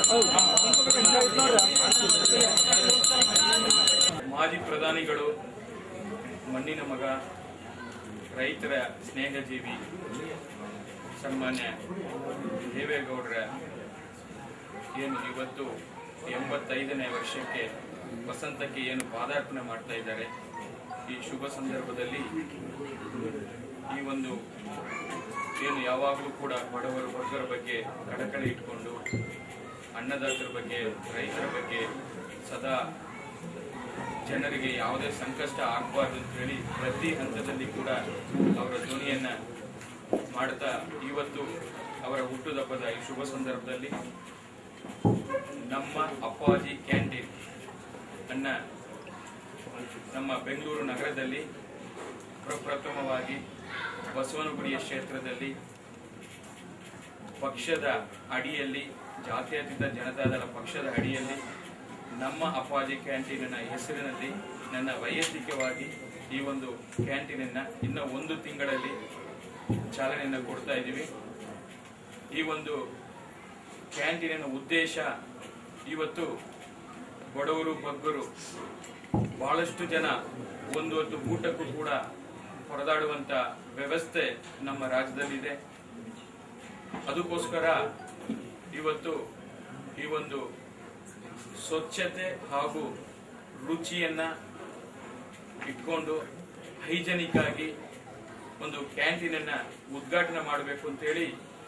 ಮಾಜಿ ಪ್ರಧಾನಿಗಳು ಮಣ್ಣಿನ ಮಗ ರೈತರ ಸ್ನೇಹಜೀವಿ ಸನ್ಮಾನ್ಯ ದೇವೇಗೌಡರ ಏನು ಇವತ್ತು ಎಂಬತ್ತೈದನೇ ವರ್ಷಕ್ಕೆ ವಸಂತಕ್ಕೆ ಏನು ಪಾದಾರ್ಪಣೆ ಮಾಡ್ತಾ ಇದ್ದಾರೆ ಈ ಶುಭ ಸಂದರ್ಭದಲ್ಲಿ ಈ ಒಂದು ಏನು ಯಾವಾಗಲೂ ಕೂಡ ಬಡವರ ವರ್ಗರ ಬಗ್ಗೆ ಕಳಕಳಿ ಇಟ್ಕೊಂಡು ಅನ್ನದಾತರ ಬಗ್ಗೆ ರೈತರ ಬಗ್ಗೆ ಸದಾ ಜನರಿಗೆ ಯಾವುದೇ ಸಂಕಷ್ಟ ಆಗಬಾರ್ದು ಅಂತ ಹೇಳಿ ಪ್ರತಿ ಹಂತದಲ್ಲಿ ಕೂಡ ಅವರ ಧ್ವನಿಯನ್ನ ಮಾಡ್ತಾ ಇವತ್ತು ಅವರ ಹುಟ್ಟುಹಬ್ಬದ ಈ ಶುಭ ಸಂದರ್ಭದಲ್ಲಿ ನಮ್ಮ ಅಪ್ಪಾಜಿ ಕ್ಯಾಂಟೀನ್ ಅನ್ನ ನಮ್ಮ ಬೆಂಗಳೂರು ನಗರದಲ್ಲಿ ಪ್ರಪ್ರಥಮವಾಗಿ ಬಸವನಗುಡಿಯ ಕ್ಷೇತ್ರದಲ್ಲಿ ಪಕ್ಷದ ಅಡಿಯಲ್ಲಿ ಜಾತ್ಯತೀತ ಜನತಾದಳ ಪಕ್ಷದ ಅಡಿಯಲ್ಲಿ ನಮ್ಮ ಅಪ್ಪಾಜಿ ಕ್ಯಾಂಟೀನಿನ ಹೆಸರಿನಲ್ಲಿ ನನ್ನ ವೈಯಕ್ತಿಕವಾಗಿ ಈ ಒಂದು ಕ್ಯಾಂಟೀನನ್ನ ಇನ್ನು ಒಂದು ತಿಂಗಳಲ್ಲಿ ಚಾಲನೆಯನ್ನು ಕೊಡ್ತಾ ಇದ್ದೀವಿ ಈ ಒಂದು ಕ್ಯಾಂಟೀನಿನ ಉದ್ದೇಶ ಇವತ್ತು ಬಡವರು ಬಗ್ಗರು ಬಹಳಷ್ಟು ಜನ ಒಂದು ಹೊತ್ತು ಊಟಕ್ಕೂ ಕೂಡ ಹೊರದಾಡುವಂತ ವ್ಯವಸ್ಥೆ ನಮ್ಮ ರಾಜ್ಯದಲ್ಲಿದೆ ಅದಕ್ಕೋಸ್ಕರ ಇವತ್ತು ಈ ಒಂದು ಸ್ವಚ್ಛತೆ ಹಾಗೂ ರುಚಿಯನ್ನ ಇಟ್ಕೊಂಡು ಹೈಜೆನಿಕ್ ಆಗಿ ಒಂದು ಕ್ಯಾಂಟೀನ್ ಅನ್ನ ಉದ್ಘಾಟನೆ ಮಾಡಬೇಕು ಅಂತೇಳಿ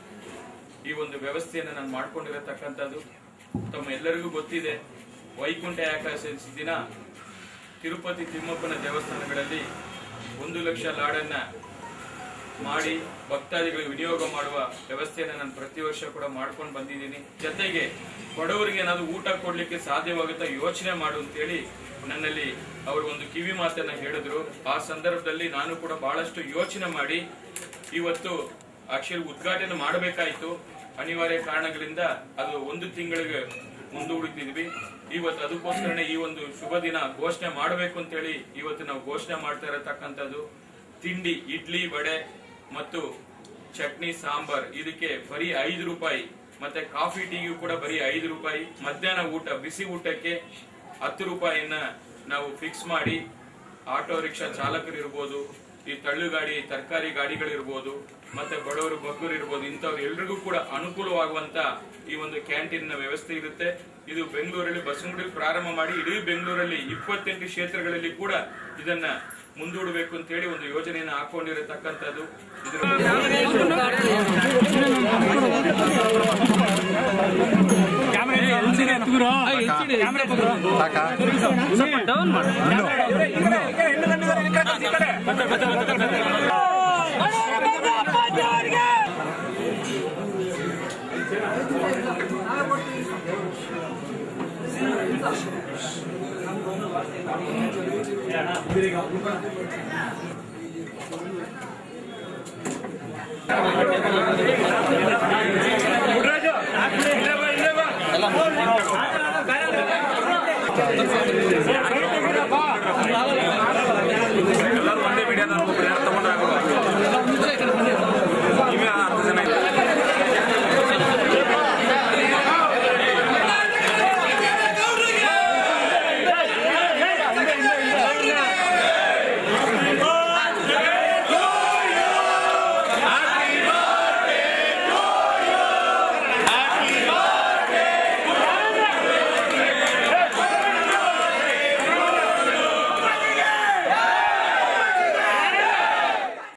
ಈ ಒಂದು ವ್ಯವಸ್ಥೆಯನ್ನು ನಾನು ಮಾಡ್ಕೊಂಡಿರತಕ್ಕಂಥದ್ದು ತಮ್ಮ ಎಲ್ಲರಿಗೂ ಗೊತ್ತಿದೆ ವೈಕುಂಠ ಏಕಾದಶಿ ದಿನ ತಿರುಪತಿ ತಿಮ್ಮಪ್ಪನ ದೇವಸ್ಥಾನಗಳಲ್ಲಿ ಒಂದು ಲಕ್ಷ ಲಾಡನ್ನ ಮಾಡಿ ಭಕ್ತಾದಿಗಳಿಗೆ ವಿನಿಯೋಗ ಮಾಡುವ ವ್ಯವಸ್ಥೆಯನ್ನು ನಾನು ಪ್ರತಿ ವರ್ಷ ಕೂಡ ಮಾಡ್ಕೊಂಡು ಬಂದಿದ್ದೀನಿ ಜೊತೆಗೆ ಬಡವರಿಗೆ ಏನಾದ್ರು ಊಟ ಕೊಡ್ಲಿಕ್ಕೆ ಸಾಧ್ಯವಾಗುತ್ತಾ ಯೋಚನೆ ಮಾಡು ಅಂತೇಳಿ ನನ್ನಲ್ಲಿ ಅವರು ಒಂದು ಕಿವಿ ಮಾತನ್ನ ಹೇಳಿದ್ರು ಆ ಸಂದರ್ಭದಲ್ಲಿ ನಾನು ಕೂಡ ಬಹಳಷ್ಟು ಯೋಚನೆ ಮಾಡಿ ಇವತ್ತು ಆಕ್ಚುಲಿ ಉದ್ಘಾಟನೆ ಮಾಡಬೇಕಾಯ್ತು ಅನಿವಾರ್ಯ ಕಾರಣಗಳಿಂದ ಅದು ಒಂದು ತಿಂಗಳಿಗೆ ಮುಂದೂಡುತ್ತಿದ್ವಿ ಇವತ್ತು ಅದಕ್ಕೋಸ್ಕರನೇ ಈ ಒಂದು ಶುಭ ದಿನ ಘೋಷಣೆ ಮಾಡಬೇಕು ಅಂತೇಳಿ ಇವತ್ತು ನಾವು ಘೋಷಣೆ ಮಾಡ್ತಾ ಇರತಕ್ಕಂಥದ್ದು ತಿಂಡಿ ಇಡ್ಲಿ ವಡೆ ಮತ್ತು ಚಟ್ನಿ ಸಾಂಬಾರ್ ಇದಕ್ಕೆ ಬರೀ ಐದು ರೂಪಾಯಿ ಮತ್ತೆ ಕಾಫಿ ಟೀಗೂ ಕೂಡ ಬರೀ ಐದು ರೂಪಾಯಿ ಮಧ್ಯಾಹ್ನ ಊಟ ಬಿಸಿ ಊಟಕ್ಕೆ ಹತ್ತು ರೂಪಾಯಿಯನ್ನ ನಾವು ಫಿಕ್ಸ್ ಮಾಡಿ ಆಟೋ ರಿಕ್ಷಾ ಚಾಲಕರು ಇರ್ಬೋದು ಈ ತಳ್ಳುಗಾಡಿ ತರಕಾರಿ ಗಾಡಿಗಳಿರ್ಬೋದು ಮತ್ತೆ ಬಡವರು ಬಗ್ಗರು ಇರ್ಬೋದು ಇಂಥವ್ರು ಎಲ್ರಿಗೂ ಕೂಡ ಅನುಕೂಲವಾಗುವಂತ ಈ ಒಂದು ಕ್ಯಾಂಟೀನ್ ನ ವ್ಯವಸ್ಥೆ ಇರುತ್ತೆ ಇದು ಬೆಂಗಳೂರಲ್ಲಿ ಬಸವನಗುಡಿಯಲ್ಲಿ ಪ್ರಾರಂಭ ಮಾಡಿ ಇಡೀ ಬೆಂಗಳೂರಲ್ಲಿ ಇಪ್ಪತ್ತೆಂಟು ಕ್ಷೇತ್ರಗಳಲ್ಲಿ ಕೂಡ ಇದನ್ನ ಮುಂದೂಡಬೇಕು ಅಂತ ಹೇಳಿ ಒಂದು ಯೋಜನೆಯನ್ನು ಹಾಕೊಂಡಿರತಕ್ಕಂಥದ್ದು ಇದರ ¡Vamos!